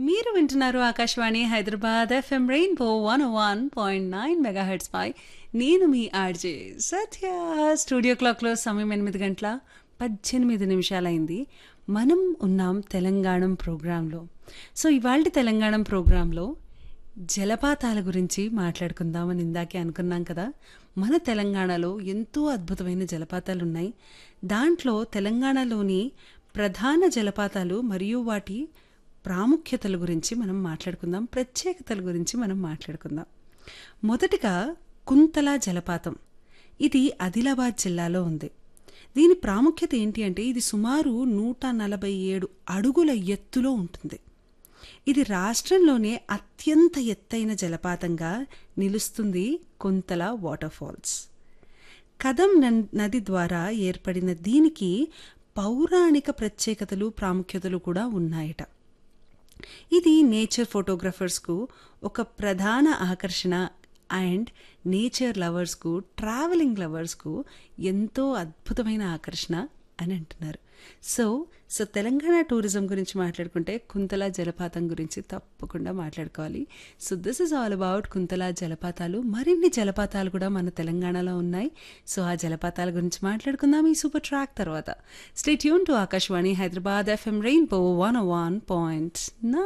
మీరు వింటున్నారు Akashvani Hyderabad FM rainbow one one point nine megahertz పై నేను మీ ఆర్జే సత్య స్టూడియో క్లాక్లో సమయం ఎనిమిది గంటల పద్దెనిమిది నిమిషాలైంది మనం ఉన్నాం తెలంగాణ ప్రోగ్రాంలో సో ఇవాళ తెలంగాణ ప్రోగ్రాంలో జలపాతాల గురించి మాట్లాడుకుందామని ఇందాకే అనుకున్నాం కదా మన తెలంగాణలో ఎంతో అద్భుతమైన జలపాతాలు ఉన్నాయి దాంట్లో తెలంగాణలోని ప్రధాన జలపాతాలు మరియు వాటి ప్రాముఖ్యతల గురించి మనం మాట్లాడుకుందాం ప్రత్యేకతల గురించి మనం మాట్లాడుకుందాం మొదటగా కుంతల జలపాతం ఇది ఆదిలాబాద్ జిల్లాలో ఉంది దీని ప్రాముఖ్యత ఏంటి అంటే ఇది సుమారు నూట నలభై ఏడు అడుగుల ఎత్తులో ఉంటుంది ఇది రాష్ట్రంలోనే అత్యంత ఎత్తైన జలపాతంగా నిలుస్తుంది కుంతల వాటర్ ఫాల్స్ కదం నన్- నది ద్వారా ఏర్పడిన దీనికి పౌరాణిక ప్రత్యేకతలు ప్రాముఖ్యతలు కూడా ఉన్నాయట ఇది నేచర్ ఫోటోగ్రఫర్స్కు ఒక ప్రధాన ఆకర్షణ అండ్ నేచర్ లవర్స్కు ట్రావెలింగ్ లవర్స్కు ఎంతో అద్భుతమైన ఆకర్షణ అని అంటున్నారు సో సో తెలంగాణ టూరిజం గురించి మాట్లాడుకుంటే కుంతల జలపాతం గురించి తప్పకుండా మాట్లాడుకోవాలి so this is all about Kuntala జలపాతాలు మరిన్ని జలపాతాలు కూడా మన తెలంగాణలో ఉన్నాయి సో ఆ జలపాతాల గురించి మాట్లాడుకుందాం ఈ సూపర్ ట్రాక్ తర్వాత stay tune to Akashvani Hyderabad FM rainbow one one point